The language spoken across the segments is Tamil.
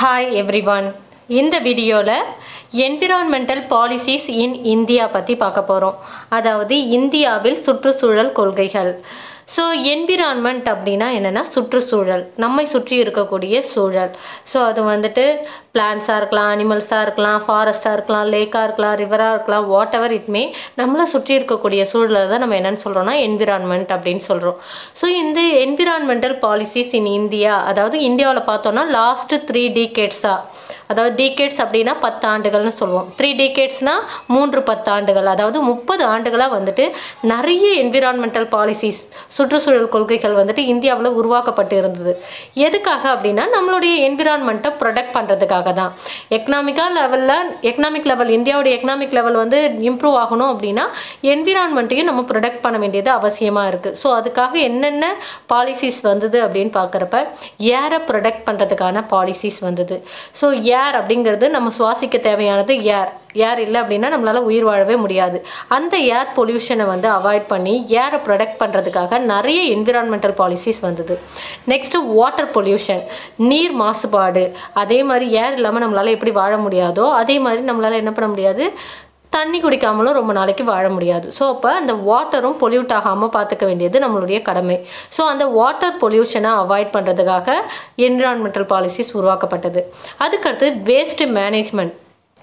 ஹாய் எவ்ரிவன் இந்த வீடியோவில் என்விரான்மெண்டல் பாலிசிஸ் இன் இந்தியா பற்றி பார்க்க போகிறோம் அதாவது இந்தியாவில் சுற்றுச்சூழல் கொள்கைகள் ஸோ என்விரான்மெண்ட் அப்படின்னா என்னென்னா சுற்றுச்சூழல் நம்மை சுற்றி இருக்கக்கூடிய சூழல் ஸோ அது வந்துட்டு பிளான்ஸாக இருக்கலாம் அனிமல்ஸாக இருக்கலாம் ஃபாரஸ்ட்டாக இருக்கலாம் லேக்காக இருக்கலாம் ரிவராக இருக்கலாம் வாட் எவர் இட்மே நம்மளை சுற்றி இருக்கக்கூடிய சூழலை தான் நம்ம என்னென்னு சொல்கிறோம்னா என்விரான்மெண்ட் அப்படின்னு சொல்கிறோம் ஸோ இந்த என்விரான்மெண்டல் பாலிசிஸ் இன் இந்தியா அதாவது இந்தியாவில் பார்த்தோன்னா லாஸ்ட்டு த்ரீ டீகேட்ஸாக அதாவது டீகேட்ஸ் அப்படின்னா பத்து ஆண்டுகள்னு சொல்லுவோம் த்ரீ டீகேட்ஸ்னால் மூன்று பத்து ஆண்டுகள் அதாவது முப்பது ஆண்டுகளாக வந்துட்டு நிறைய என்விரான்மெண்டல் பாலிசிஸ் சுற்றுச்சூழல் கொள்கைகள் வந்துட்டு இந்தியாவில் உருவாக்கப்பட்டு இருந்தது எதுக்காக அப்படின்னா நம்மளுடைய என்விரான்மெண்ட்டை ப்ரொடெக்ட் பண்ணுறதுக்காக தான் எக்கனாமிக்காக லெவலில் எக்கனாமிக் லெவல் இந்தியாவோட எக்கனாமிக் லெவல் வந்து இம்ப்ரூவ் ஆகணும் அப்படின்னா என்விரான்மெண்ட்டையும் நம்ம ப்ரொடெக்ட் பண்ண வேண்டியது அவசியமாக இருக்குது ஸோ அதுக்காக என்னென்ன பாலிசிஸ் வந்தது அப்படின்னு பார்க்குறப்ப ஏரை ப்ரொடெக்ட் பண்ணுறதுக்கான பாலிசிஸ் வந்தது ஸோ ஏர் அப்படிங்கிறது நம்ம சுவாசிக்க தேவையானது ஏர் ஏர் இல்லை அப்படின்னா நம்மளால் உயிர் வாழவே முடியாது அந்த ஏர் பொல்யூஷனை வந்து அவாய்ட் பண்ணி ஏரை ப்ரொடெக்ட் பண்ணுறதுக்காக நிறைய என்விரான்மெண்டல் பாலிசிஸ் வந்தது நெக்ஸ்ட்டு வாட்டர் பொல்யூஷன் நீர் மாசுபாடு அதே மாதிரி ஏர் இல்லாமல் நம்மளால் எப்படி வாழ முடியாதோ அதே மாதிரி நம்மளால் என்ன பண்ண முடியாது தண்ணி குடிக்காமலும் ரொம்ப நாளைக்கு வாழ முடியாது ஸோ அப்போ அந்த வாட்டரும் பொல்யூட் ஆகாமல் பார்த்துக்க வேண்டியது நம்மளுடைய கடமை ஸோ அந்த வாட்டர் பொல்யூஷனை அவாய்ட் பண்ணுறதுக்காக என்விரான்மெண்டல் பாலிசிஸ் உருவாக்கப்பட்டது அதுக்கடுத்து வேஸ்ட் மேனேஜ்மெண்ட்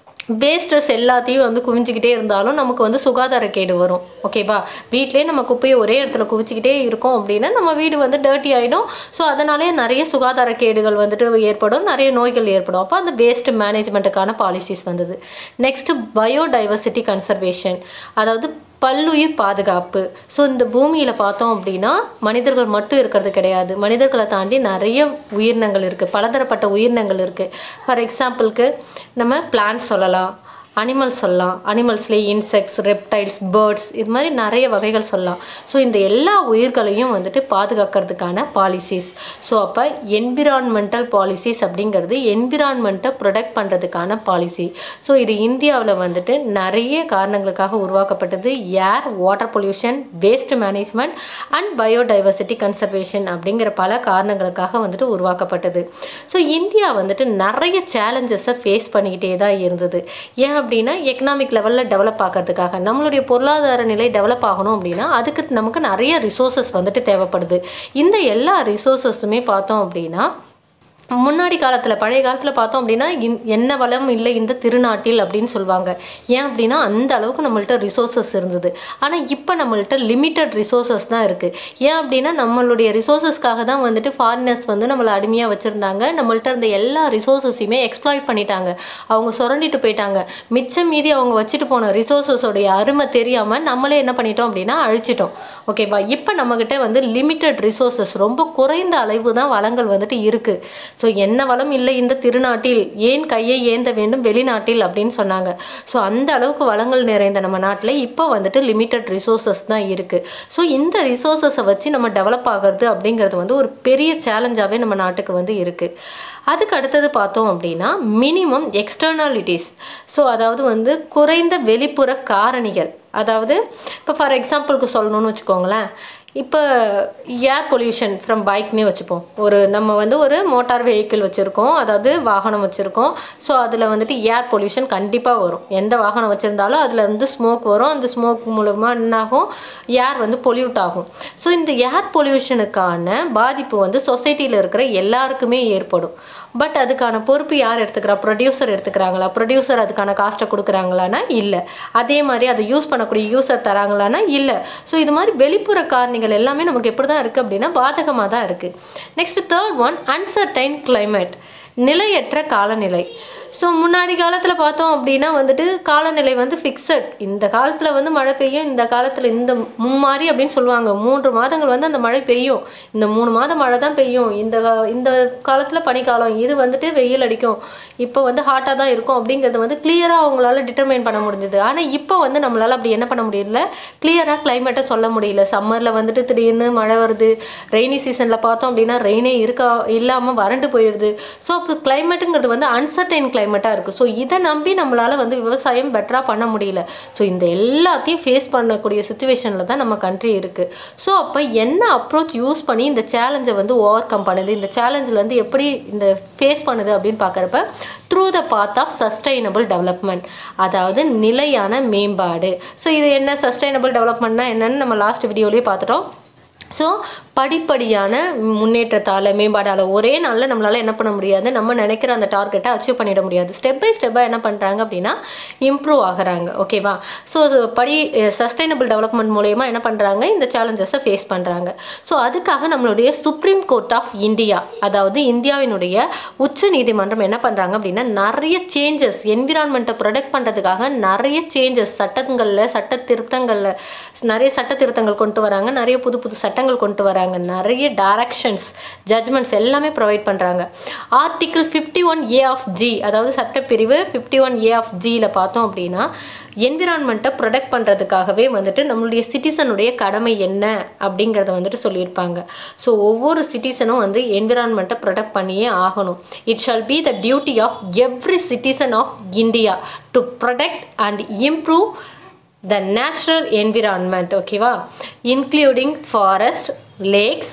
வேஸ்டஸ் எல்லாத்தையும் வந்து குவிஞ்சிக்கிட்டே இருந்தாலும் நமக்கு வந்து சுகாதார கேடு வரும் ஓகேவா வீட்டிலே நம்ம குப்பையை ஒரே இடத்துல குவிச்சிக்கிட்டே இருக்கோம் அப்படின்னா நம்ம வீடு வந்து டர்ட்டி ஆகிடும் ஸோ அதனாலே நிறைய சுகாதார கேடுகள் வந்துட்டு ஏற்படும் நிறைய நோய்கள் ஏற்படும் அப்போ அந்த வேஸ்ட் மேனேஜ்மெண்ட்டுக்கான பாலிசிஸ் வந்தது நெக்ஸ்ட் பயோடைவர்சிட்டி கன்சர்வேஷன் அதாவது பல்லுயிர் பாதுகாப்பு ஸோ இந்த பூமியில் பார்த்தோம் அப்படின்னா மனிதர்கள் மட்டும் இருக்கிறது கிடையாது மனிதர்களை தாண்டி நிறைய உயிரினங்கள் இருக்குது பலதரப்பட்ட உயிரினங்கள் இருக்குது ஃபார் எக்ஸாம்பிளுக்கு நம்ம பிளான்ஸ் சொல்லலாம் அனிமல்ஸ் சொல்லலாம் அனிமல்ஸ்லேயே இன்செக்ட்ஸ் ரெப்டைல்ஸ் பேர்ட்ஸ் இது மாதிரி நிறைய வகைகள் சொல்லலாம் ஸோ இந்த எல்லா உயிர்களையும் வந்துட்டு பாதுகாக்கிறதுக்கான பாலிசிஸ் ஸோ அப்போ என்விரான்மெண்டல் பாலிசிஸ் அப்படிங்கிறது என்விரான்மெண்ட்டை ப்ரொடெக்ட் பண்ணுறதுக்கான பாலிசி ஸோ இது இந்தியாவில் வந்துட்டு நிறைய காரணங்களுக்காக உருவாக்கப்பட்டது air water pollution waste management and biodiversity conservation அப்படிங்கிற பல காரணங்களுக்காக வந்துட்டு உருவாக்கப்பட்டது ஸோ இந்தியா வந்துட்டு நிறைய சேலஞ்சஸை ஃபேஸ் பண்ணிக்கிட்டே தான் இருந்தது ஏன் அப்படின்னா எக்கனாமிக் லெவலில் டெவலப் ஆகிறதுக்காக நம்மளுடைய பொருளாதார நிலை டெவலப் ஆகணும் அப்படின்னா அதுக்கு நமக்கு நிறைய ரிசோர்ஸஸ் வந்துட்டு தேவைப்படுது இந்த எல்லா ரிசோர்ஸஸுமே பார்த்தோம் அப்படின்னா முன்னாடி காலத்தில் பழைய காலத்தில் பார்த்தோம் அப்படின்னா இன் என்ன வளம் இல்லை இந்த திருநாட்டில் அப்படின்னு சொல்லுவாங்க ஏன் அப்படின்னா அந்த அளவுக்கு நம்மள்ட்ட ரிசோர்ஸஸ் இருந்தது ஆனால் இப்போ நம்மள்ட்ட லிமிட்டட் ரிசோர்ஸஸ் தான் இருக்குது ஏன் அப்படின்னா நம்மளுடைய ரிசோர்ஸஸ்க்காக தான் வந்துட்டு ஃபாரினர்ஸ் வந்து நம்மளை அடிமையாக வச்சுருந்தாங்க நம்மள்ட்ட இருந்த எல்லா ரிசோர்ஸஸையுமே எக்ஸ்ப்ளாய்ட் பண்ணிட்டாங்க அவங்க சுரண்டிட்டு போயிட்டாங்க மிச்சம் மீதி அவங்க வச்சுட்டு போன ரிசோர்ஸஸோடைய அருமை தெரியாமல் நம்மளே என்ன பண்ணிட்டோம் அப்படின்னா அழிச்சிட்டோம் ஓகேவா இப்போ நம்மக்கிட்ட வந்து லிமிட்டட் ரிசோர்ஸஸ் ரொம்ப குறைந்த அளவு தான் வளங்கள் வந்துட்டு இருக்குது ஸோ என்ன வளம் இல்லை இந்த திருநாட்டில் ஏன் கையை ஏந்த வேண்டும் வெளிநாட்டில் அப்படின்னு சொன்னாங்க ஸோ அந்த அளவுக்கு வளங்கள் நிறைந்த நம்ம நாட்டில் இப்போ வந்துட்டு லிமிட்டட் ரிசோர்ஸஸ் தான் இருக்குது ஸோ இந்த ரிசோர்ஸஸை வச்சு நம்ம டெவலப் ஆகிறது அப்படிங்கிறது வந்து ஒரு பெரிய சேலஞ்சாகவே நம்ம நாட்டுக்கு வந்து இருக்குது அதுக்கு அடுத்தது பார்த்தோம் அப்படின்னா மினிமம் எக்ஸ்டர்னாலிட்டிஸ் ஸோ அதாவது வந்து குறைந்த வெளிப்புற காரணிகள் அதாவது இப்போ ஃபார் எக்ஸாம்பிளுக்கு சொல்லணும்னு வச்சுக்கோங்களேன் இப்போ ஏர் பொல்யூஷன் ஃப்ரம் பைக்னே வச்சுப்போம் ஒரு நம்ம வந்து ஒரு மோட்டார் வெஹிக்கிள் வச்சுருக்கோம் அதாவது வாகனம் வச்சுருக்கோம் ஸோ அதில் வந்துட்டு ஏர் பொல்யூஷன் கண்டிப்பாக வரும் எந்த வாகனம் வச்சுருந்தாலும் அதில் வந்து ஸ்மோக் வரும் அந்த ஸ்மோக் மூலமாக என்னாகும் ஏர் வந்து பொல்யூட் ஆகும் ஸோ இந்த ஏர் பொல்யூஷனுக்கான பாதிப்பு வந்து சொசைட்டியில் இருக்கிற எல்லாருக்குமே ஏற்படும் பட் அதுக்கான பொறுப்பு யார் எடுத்துக்கிறா ப்ரொடியூசர் எடுத்துக்கிறாங்களா ப்ரொடியூசர் அதுக்கான காஸ்ட்டை கொடுக்குறாங்களான்னா இல்லை அதே மாதிரி அதை யூஸ் பண்ணக்கூடிய யூசர் தராங்களான்னா இல்லை ஸோ இது மாதிரி வெளிப்புற காரணி காரணிகள் எல்லாமே நமக்கு எப்படி தான் இருக்குது அப்படின்னா பாதகமாக தான் இருக்குது next third one uncertain climate நிலையற்ற காலநிலை ஸோ முன்னாடி காலத்தில் பார்த்தோம் அப்படின்னா வந்துட்டு காலநிலை வந்து ஃபிக்ஸட் இந்த காலத்தில் வந்து மழை பெய்யும் இந்த காலத்தில் இந்த மும்மாரி அப்படின்னு சொல்லுவாங்க மூன்று மாதங்கள் வந்து அந்த மழை பெய்யும் இந்த மூணு மாதம் மழை தான் பெய்யும் இந்த இந்த காலத்தில் பனிக்காலம் இது வந்துட்டு வெயில் அடிக்கும் இப்போ வந்து ஹாட்டாக தான் இருக்கும் அப்படிங்கிறது வந்து கிளியராக அவங்களால டிட்டர்மைன் பண்ண முடிஞ்சது ஆனால் இப்போ வந்து நம்மளால் அப்படி என்ன பண்ண முடியல கிளியராக கிளைமேட்டை சொல்ல முடியல சம்மரில் வந்துட்டு திடீர்னு மழை வருது ரெய்னி சீசனில் பார்த்தோம் அப்படின்னா ரெயினே இருக்கா இல்லாமல் வறண்டு போயிடுது ஸோ அப்போ கிளைமேட்டுங்கிறது வந்து அன்சர்டைன் கிளைமேட்டாக இருக்குது ஸோ இதை நம்பி நம்மளால் வந்து விவசாயம் பெட்டராக பண்ண முடியல ஸோ இந்த எல்லாத்தையும் ஃபேஸ் பண்ணக்கூடிய சுச்சுவேஷனில் தான் நம்ம கண்ட்ரி இருக்குது ஸோ அப்போ என்ன அப்ரோச் யூஸ் பண்ணி இந்த சேலஞ்சை வந்து ஓவர் கம் பண்ணுது இந்த சேலஞ்சில் வந்து எப்படி இந்த ஃபேஸ் பண்ணுது அப்படின்னு பார்க்குறப்ப through the path of sustainable development அதாவது நிலையான மேம்பாடு ஸோ இது என்ன சஸ்டைனபிள் டெவலப்மெண்ட்னா என்னன்னு நம்ம லாஸ்ட் வீடியோலேயே பார்த்துட்டோம் ஸோ படிப்படியான முன்னேற்றத்தால் மேம்பாடால் ஒரே நாளில் நம்மளால் என்ன பண்ண முடியாது நம்ம நினைக்கிற அந்த டார்கெட்டை அச்சீவ் பண்ணிட முடியாது ஸ்டெப் பை ஸ்டெப்பாக என்ன பண்ணுறாங்க அப்படின்னா இம்ப்ரூவ் ஆகுறாங்க ஓகேவா ஸோ படி சஸ்டைனபிள் டெவலப்மெண்ட் மூலயமா என்ன பண்ணுறாங்க இந்த சேலஞ்சஸை ஃபேஸ் பண்ணுறாங்க ஸோ அதுக்காக நம்மளுடைய சுப்ரீம் கோர்ட் ஆஃப் இந்தியா அதாவது இந்தியாவினுடைய உச்ச நீதிமன்றம் என்ன பண்ணுறாங்க அப்படின்னா நிறைய சேஞ்சஸ் என்விரான்மெண்ட்டை ப்ரொடெக்ட் பண்ணுறதுக்காக நிறைய சேஞ்சஸ் சட்டங்களில் சட்ட திருத்தங்களில் நிறைய சட்ட திருத்தங்கள் கொண்டு வராங்க நிறைய புது புது சட்டங்கள் கொண்டு வராங்க நிறைய டைரக்ஷன்ஸ் ஜட்மெண்ட்ஸ் எல்லாமே ப்ரொவைட் பண்ணுறாங்க article fifty one A of G அதாவது சட்டப்பிரிவு ஃபிஃப்டி ஒன் ஏ ஆஃப் ஜியில் பார்த்தோம் அப்படின்னா என்விரான்மெண்ட்டை ப்ரொடெக்ட் பண்ணுறதுக்காகவே வந்துட்டு நம்மளுடைய சிட்டிசனுடைய கடமை என்ன அப்படிங்கிறத வந்துட்டு சொல்லியிருப்பாங்க ஸோ ஒவ்வொரு சிட்டிசனும் வந்து என்விரான்மெண்ட்டை ப்ரொடெக்ட் பண்ணியே ஆகணும் it shall be the duty of every citizen of India to protect and improve the natural environment ஓகேவா including forest lakes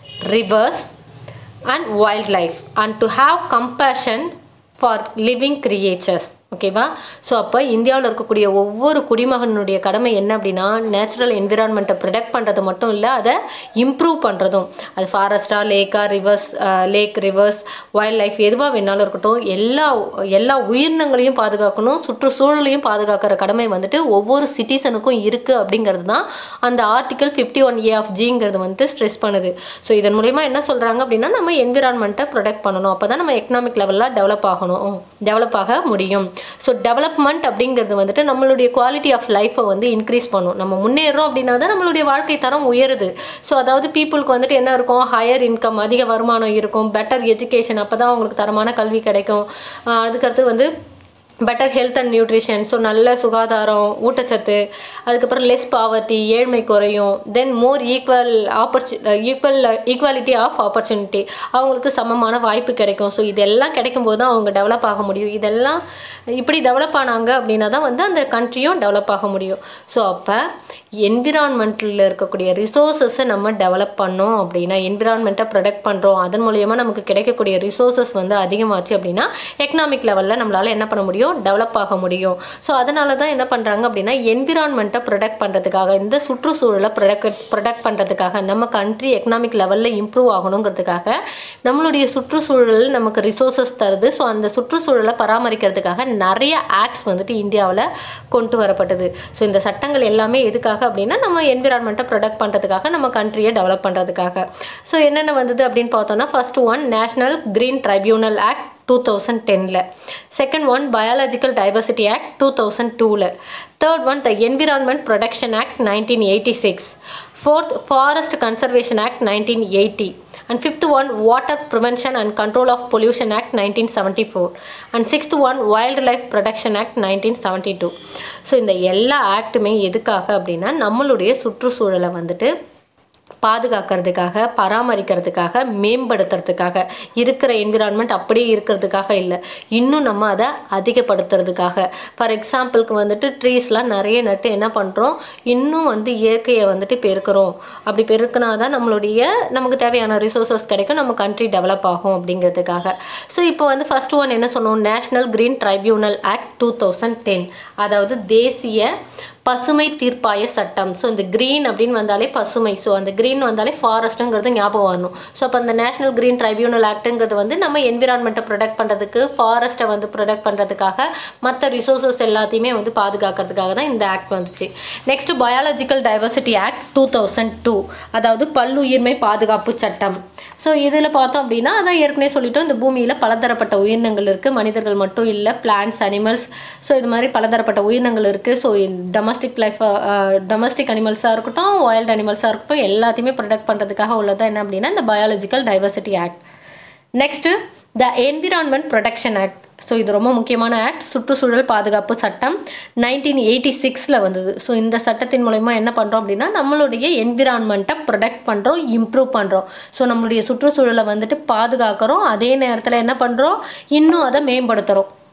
rivers and wildlife and to have compassion for living creatures ஓகேவா ஸோ அப்போ இந்தியாவில் இருக்கக்கூடிய ஒவ்வொரு குடிமகனுடைய கடமை என்ன அப்படின்னா நேச்சுரல் என்விரான்மெண்ட்டை ப்ரொடெக்ட் பண்ணுறது மட்டும் இல்லை அதை இம்ப்ரூவ் பண்ணுறதும் அது ஃபாரஸ்டா லேக்கா rivers lake rivers wild life எதுவாக வேணாலும் இருக்கட்டும் எல்லா எல்லா உயிரினங்களையும் பாதுகாக்கணும் சுற்றுச்சூழலையும் பாதுகாக்கிற கடமை வந்துட்டு ஒவ்வொரு சிட்டிசனுக்கும் இருக்குது அப்படிங்கிறது தான் அந்த article fifty one A of ஜிங்கிறது வந்துட்டு ஸ்ட்ரெஸ் பண்ணுது ஸோ இதன் மூலயமா என்ன சொல்கிறாங்க அப்படின்னா நம்ம என்விரான்மெண்ட்டை ப்ரொடெக்ட் பண்ணணும் அப்போ தான் நம்ம எக்கனாமிக் லெவலில் டெவலப் ஆகணும் டெவலப் ஆக முடியும் ஸோ டெவலப்மெண்ட் அப்படிங்கிறது வந்துட்டு நம்மளுடைய குவாலிட்டி ஆஃப் லைஃப்பை வந்து இன்க்ரீஸ் பண்ணும் நம்ம முன்னேறோம் அப்படின்னா தான் நம்மளுடைய வாழ்க்கை தரம் உயருது ஸோ அதாவது பீப்புளுக்கு வந்துட்டு என்ன இருக்கும் ஹையர் இன்கம் அதிக வருமானம் இருக்கும் பெட்டர் எஜுகேஷன் அப்போ தான் அவங்களுக்கு தரமான கல்வி கிடைக்கும் ஆஹ் அதுக்கடுத்து வந்து better health and nutrition so நல்ல சுகாதாரம் ஊட்டச்சத்து அதுக்கப்புறம் லெஸ் பாவர்ட்டி ஏழ்மை குறையும் தென் மோர் ஈக்குவல் ஆப்பர்ச்சு ஈக்குவல் ஈக்குவாலிட்டி ஆஃப் ஆப்பர்ச்சுனிட்டி அவங்களுக்கு சமமான வாய்ப்பு கிடைக்கும் ஸோ இதெல்லாம் கிடைக்கும் போது தான் அவங்க டெவலப் ஆக முடியும் இதெல்லாம் இப்படி டெவலப் ஆனாங்க அப்படின்னா தான் வந்து அந்த கண்ட்ரியும் டெவலப் ஆக முடியும் ஸோ அப்போ என்விரான்மெண்ட்டில் இருக்கக்கூடிய ரிசோர்ஸஸை நம்ம டெவலப் பண்ணோம் அப்படின்னா என்விரான்மெண்ட்டை ப்ரொடெக்ட் பண்ணுறோம் அதன் மூலயமா நமக்கு கிடைக்கக்கூடிய ரிசோர்ஸஸ் வந்து அதிகமாச்சு அப்படின்னா எக்கனாமிக் லெவலில் நம்மளால் என்ன பண்ண முடியும் டெவலப் ஆக முடியும் ஸோ அதனால தான் என்ன பண்ணுறாங்க அப்படின்னா என்விரான்மெண்ட்டை ப்ரொடெக்ட் பண்ணுறதுக்காக இந்த சுற்றுச்சூழலை ப்ரொடக்ட் ப்ரொடெக்ட் பண்ணுறதுக்காக நம்ம கண்ட்ரி எக்கனாமிக் லெவலில் இம்ப்ரூவ் ஆகணுங்கிறதுக்காக நம்மளுடைய சுற்றுச்சூழல் நமக்கு ரிசோர்ஸஸ் தருது ஸோ அந்த சுற்றுச்சூழலை பராமரிக்கிறதுக்காக நிறைய ஆக்ட்ஸ் வந்துட்டு இந்தியாவில் கொண்டு வரப்பட்டது ஸோ இந்த சட்டங்கள் எல்லாமே எதுக்காக அப்படின்னா நம்ம என்விரான்மெண்ட்டை ப்ரொடெக்ட் பண்ணுறதுக்காக நம்ம கண்ட்ரியை டெவலப் பண்ணுறதுக்காக ஸோ என்னென்ன வந்தது அப்படின்னு பார்த்தோம்னா first one national green tribunal act two thousand டெனில் second one biological diversity act two thousand டூவில் third one the environment protection act nineteen eighty six fourth forest conservation act nineteen eighty and fifth one water prevention and control of pollution act nineteen seventy four and sixth one wild life protection act nineteen seventy two so இந்த எல்லா ஆக்ட்டுமே எதுக்காக அப்படின்னா நம்மளுடைய சுற்றுச்சூழலை வந்துட்டு பாதுகாக்கிறதுக்காக பராமரிக்கிறதுக்காக மேம்படுத்துறதுக்காக இருக்கிற என்விரான்மெண்ட் அப்படியே இருக்கிறதுக்காக இல்லை இன்னும் நம்ம அதை அதிகப்படுத்துறதுக்காக ஃபார் எக்ஸாம்பிளுக்கு வந்துட்டு ட்ரீஸ்லாம் நிறைய நட்டு என்ன பண்ணுறோம் இன்னும் வந்து இயற்கையை வந்துட்டு பெருக்கிறோம் அப்படி பெருக்கினா தான் நம்மளுடைய நமக்கு தேவையான ரிசோர்ஸஸ் கிடைக்கும் நம்ம கண்ட்ரி டெவலப் ஆகும் அப்படிங்கிறதுக்காக ஸோ இப்போ வந்து ஃபர்ஸ்ட் ஒன் என்ன சொன்னோம் national green tribunal act two thousand ten அதாவது தேசிய பசுமை தீர்ப்பாய சட்டம் ஸோ இந்த க்ரீன் அப்படின்னு வந்தாலே பசுமை ஸோ அந்த க்ரீன் வந்தாலே ஃபாரஸ்ட்டுங்கிறது ஞாபகம் வரணும் ஸோ அப்போ அந்த நேஷனல் க்ரீன் ட்ரைபியூனல் ஆக்ட்டுங்கிறது வந்து நம்ம என்விரான்மெண்ட்டை ப்ரொடெக்ட் பண்ணுறதுக்கு ஃபாரஸ்ட்டை வந்து ப்ரொடெக்ட் பண்ணுறதுக்காக மற்ற ரிசோர்ஸஸ் எல்லாத்தையுமே வந்து பாதுகாக்கிறதுக்காக தான் இந்த ஆக்ட் வந்துச்சு next biological diversity act two thousand two அதாவது பல்லுயிர்மை பாதுகாப்பு சட்டம் ஸோ இதில் பார்த்தோம் அப்படின்னா அதான் ஏற்கனவே சொல்லிட்டோம் இந்த பூமியில் பலதரப்பட்ட உயிரினங்கள் இருக்குது மனிதர்கள் மட்டும் இல்லை பிளான்ஸ் அனிமல்ஸ் ஸோ இது மாதிரி பலதரப்பட்ட உயிரினங்கள் இருக்குது ஸோ டொமஸ்டிக் லைஃப் டொமஸ்டிக் அனிமல்ஸாக இருக்கட்டும் வைல்ட் அனிமல்ஸாக இருக்கட்டும் எல்லாத்தையுமே ப்ரொடெக்ட் பண்ணுறதுக்காக உள்ளது என்ன அப்படின்னா இந்த biological diversity act next the environment protection act so இது ரொம்ப முக்கியமான ஆக்ட் சுற்றுச்சூழல் பாதுகாப்பு சட்டம் நைன்டீன் எயிட்டி சிக்ஸில் வந்தது ஸோ இந்த சட்டத்தின் மூலயமா என்ன பண்ணுறோம் அப்படின்னா நம்மளுடைய என்விரான்மெண்ட்டை ப்ரொடெக்ட் பண்ணுறோம் இம்ப்ரூவ் பண்ணுறோம் ஸோ நம்மளுடைய சுற்றுச்சூழலை வந்துட்டு பாதுகாக்கிறோம் அதே நேரத்தில் என்ன பண்ணுறோம் இன்னும் அதை மேம்படுத்துகிறோம்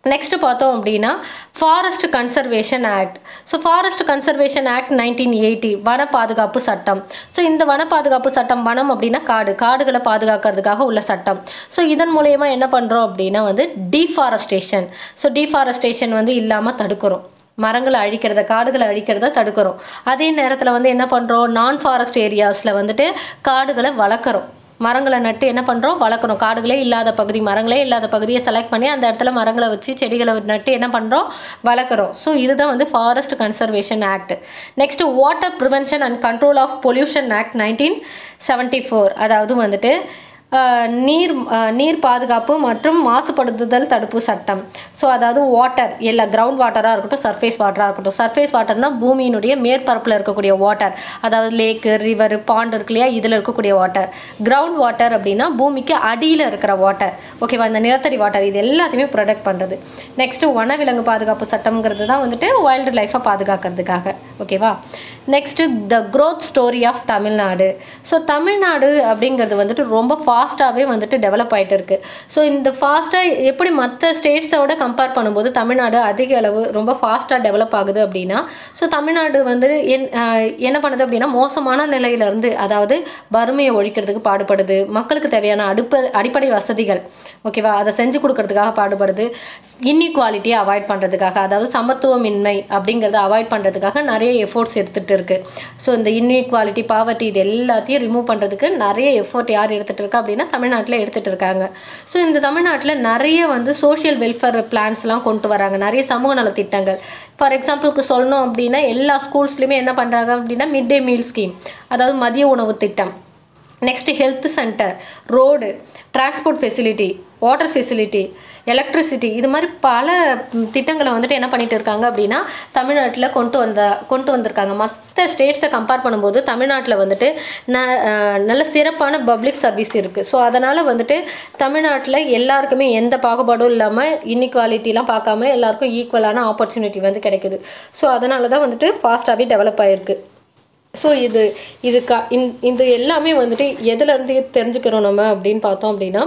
நெக்ஸ்ட் பார்த்தோம் அப்படின்னா forest conservation act so forest conservation act nineteen eighty வன பாதுகாப்பு சட்டம் ஸோ இந்த வன பாதுகாப்பு சட்டம் வனம் அப்படின்னா காடு காடுகளை பாதுகாக்கிறதுக்காக உள்ள சட்டம் ஸோ இதன் மூலயமா என்ன பண்ணுறோம் அப்படின்னா வந்து டீஃபாரஸ்டேஷன் ஸோ டீஃபாரஸ்டேஷன் வந்து இல்லாமல் தடுக்கிறோம் மரங்களை அழிக்கிறத காடுகளை அழிக்கிறத தடுக்கிறோம் அதே நேரத்தில் வந்து என்ன பண்ணுறோம் நான் ஃபாரஸ்ட் ஏரியாஸில் வந்துட்டு காடுகளை வளர்க்குறோம் மரங்களை நட்டு என்ன பண்ணுறோம் வளர்க்குறோம் காடுகளே இல்லாத பகுதி மரங்களே இல்லாத பகுதியை செலக்ட் பண்ணி அந்த இடத்துல மரங்களை வச்சு செடிகளை நட்டு என்ன பண்ணுறோம் வளர்க்குறோம் ஸோ இதுதான் வந்து forest conservation act next water prevention and control of pollution act nineteen seventy four அதாவது வந்துட்டு ஆஹ், நீர் ஆஹ், நீர் பாதுகாப்பு மற்றும் மாசுபடுத்துதல் தடுப்பு சட்டம் ஸோ அதாவது வாட்டர் எல்லா கிரவுண்ட் வாட்டராக இருக்கட்டும் சர்ஃபேஸ் வாட்டராக இருக்கட்டும் சர்ஃபேஸ் வாட்டர்னா பூமியினுடைய மேற்பரப்பில் இருக்கக்கூடிய வாட்டர் அதாவது லேக்கு ரிவர் பாண்ட் இருக்கு இல்லையா இதில் இருக்கக்கூடிய வாட்டர் கிரவுண்ட் வாட்டர் அப்படின்னா பூமிக்கு அடியில் இருக்கிற வாட்டர் ஓகேவா இந்த நிலத்தடி வாட்டர் இது எல்லாத்தையுமே ப்ரொடெக்ட் பண்ணுறது நெக்ஸ்ட்டு வனவிலங்கு பாதுகாப்பு சட்டம்ங்கிறது தான் வந்துட்டு வைல்டு லைஃப்பை பாதுகாக்கிறதுக்காக ஓகேவா next the growth story of Tamil Nadu so Tamil Nadu அப்படிங்கிறது வந்துட்டு ரொம்ப ஃபாஸ்ட்டாகவே வந்துட்டு டெவலப் ஆகிட்டு இருக்கு ஸோ இந்த ஃபாஸ்ட்டாக எப்படி மற்ற ஸ்டேட்ஸோட கம்பேர் பண்ணும்போது தமிழ்நாடு அதிக அளவு ரொம்ப ஃபாஸ்ட்டாக டெவலப் ஆகுது அப்படின்னா ஸோ தமிழ்நாடு வந்து என் ஆஹ் என்ன பண்ணுது அப்படின்னா மோசமான நிலையிலேருந்து அதாவது வறுமையை ஒழிக்கிறதுக்கு பாடுபடுது மக்களுக்கு தேவையான அடுப்ப அடிப்படை வசதிகள் ஓகேவா அதை செஞ்சு கொடுக்கறதுக்காக பாடுபடுது இன்இக்வாலிட்டியை அவாய்ட் பண்ணுறதுக்காக அதாவது சமத்துவமின்மை அப்படிங்கிறத அவாய்ட் பண்ணுறதுக்காக நிறைய எஃபோர்ட்ஸ் எடுத்துகிட்டு இருக்கு ஸோ இந்த இன்இக்வாலிட்டி பாவர்ட்டி இது எல்லாத்தையும் ரிமூவ் பண்ணுறதுக்கு நிறைய எஃபோர்ட் யார் எடுத்துகிட்டு இருக்கா அப்படின்னா தமிழ்நாட்டில் எடுத்துகிட்டு இருக்காங்க ஸோ இந்த தமிழ்நாட்டில் நிறைய வந்து சோஷியல் வெல்ஃபேர் பிளான்ஸ்லாம் கொண்டு வராங்க நிறைய சமூக நல திட்டங்கள் ஃபார் எக்ஸாம்பிளுக்கு சொல்லணும் அப்படின்னா எல்லா ஸ்கூல்ஸ்லையுமே என்ன பண்ணுறாங்க அப்படின்னா மிட் டே மீல் ஸ்கீம் அதாவது மதிய உணவு திட்டம் next health centre road transport facility water facility electricity இது மாதிரி பல ம், திட்டங்களை வந்துட்டு என்ன பண்ணிட்டு இருக்காங்க அப்படின்னா தமிழ்நாட்டில் கொண்டு வந்த கொண்டு வந்திருக்காங்க மற்ற ஸ்டேட்ஸை கம்பேர் பண்ணும்போது தமிழ்நாட்டில் வந்துட்டு ந அஹ், நல்ல சிறப்பான பப்ளிக் சர்வீஸ் இருக்குது ஸோ அதனால் வந்துட்டு தமிழ்நாட்டில் எல்லாருக்குமே எந்த பாகுபாடும் இல்லாமல் இன்இக்வாலிட்டிலாம் பார்க்காம எல்லாருக்கும் ஈக்குவலான ஆப்பர்ச்சுனிட்டி வந்து கிடைக்குது ஸோ அதனால தான் வந்துட்டு ஃபாஸ்ட்டாகவே டெவலப் ஆகிருக்கு ஸோ இது இது க இந்த இது எல்லாமே வந்துட்டு எதுலேருந்து தெரிஞ்சுக்கிறோம் நம்ம அப்படின்னு பார்த்தோம் அப்படின்னா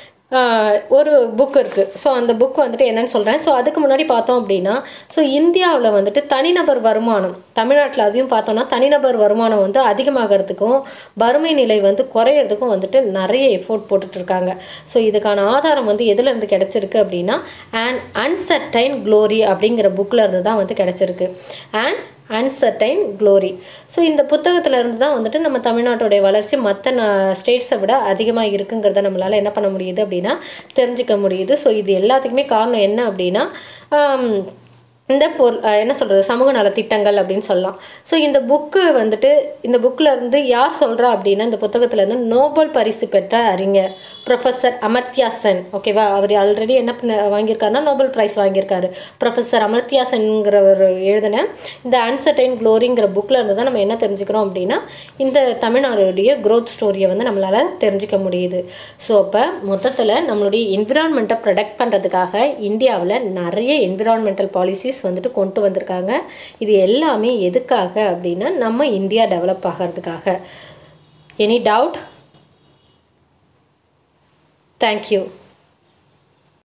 ஆஹ், ஒரு புக் இருக்குது ஸோ அந்த புக் வந்துட்டு என்னன்னு சொல்கிறேன் ஸோ அதுக்கு முன்னாடி பார்த்தோம் அப்படின்னா ஸோ இந்தியாவில் வந்துட்டு தனிநபர் வருமானம் தமிழ்நாட்டில் அதையும் பார்த்தோம்னா தனிநபர் வருமானம் வந்து அதிகமாகிறதுக்கும் வறுமை நிலை வந்து குறையிறதுக்கும் வந்துட்டு நிறைய எஃபோர்ட் போட்டுட்டு இருக்காங்க ஸோ இதுக்கான ஆதாரம் வந்து எதுலேருந்து கிடைச்சிருக்கு அப்படின்னா அண்ட் அன்சர்டைன் க்ளோரி அப்படிங்கிற புக்கில் இருந்து தான் வந்து கிடைச்சிருக்கு அண்ட் அன்சர்டைன் க்ளோரி ஸோ இந்த புத்தகத்துல இருந்து தான் வந்துட்டு நம்ம தமிழ்நாட்டுடைய வளர்ச்சி மற்ற ஸ்டேட்ஸை விட அதிகமாக இருக்குங்கிறத நம்மளால் என்ன பண்ண முடியுது அப்படின்னா தெரிஞ்சுக்க முடியுது ஸோ இது எல்லாத்துக்குமே காரணம் என்ன அப்படின்னா ஆம், இந்த பொருள் அஹ் என்ன சொல்கிறது சமூக நல திட்டங்கள் அப்படின்னு சொல்லலாம் ஸோ இந்த புக்கு வந்துட்டு இந்த புக்கில் இருந்து யார் சொல்கிறா அப்படின்னா இந்த புத்தகத்துல இருந்து நோபல் பரிசு பெற்ற அறிஞர் ப்ரொஃபஸர் அமர்த்தியா சென் ஓகேவா அவர் ஆல்ரெடி என்ன பண்ண வாங்கியிருக்காருன்னா நோபல் ப்ரைஸ் வாங்கியிருக்காரு ப்ரொஃபஸர் அமர்த்தியா சென்ங்கிறவர் எழுதின இந்த அன்சர்டைன் க்ளோரிங்கிற புக்கில் இருந்து தான் நம்ம என்ன தெரிஞ்சுக்கிறோம் அப்படின்னா இந்த தமிழ்நாடுடைய growth ஸ்டோரியை வந்து நம்மளால் தெரிஞ்சுக்க முடியுது ஸோ அப்போ மொத்தத்தில் நம்மளுடைய என்விரான்மெண்ட்டை ப்ரொடெக்ட் பண்ணுறதுக்காக இந்தியாவில் நிறைய என்விரான்மெண்டல் பாலிசிஸ் வந்துட்டு கொண்டு வந்திருக்காங்க இது எல்லாமே எதுக்காக அப்படின்னா நம்ம இந்தியா டெவலப் ஆகிறதுக்காக எனி டவுட் தேங்க்யூ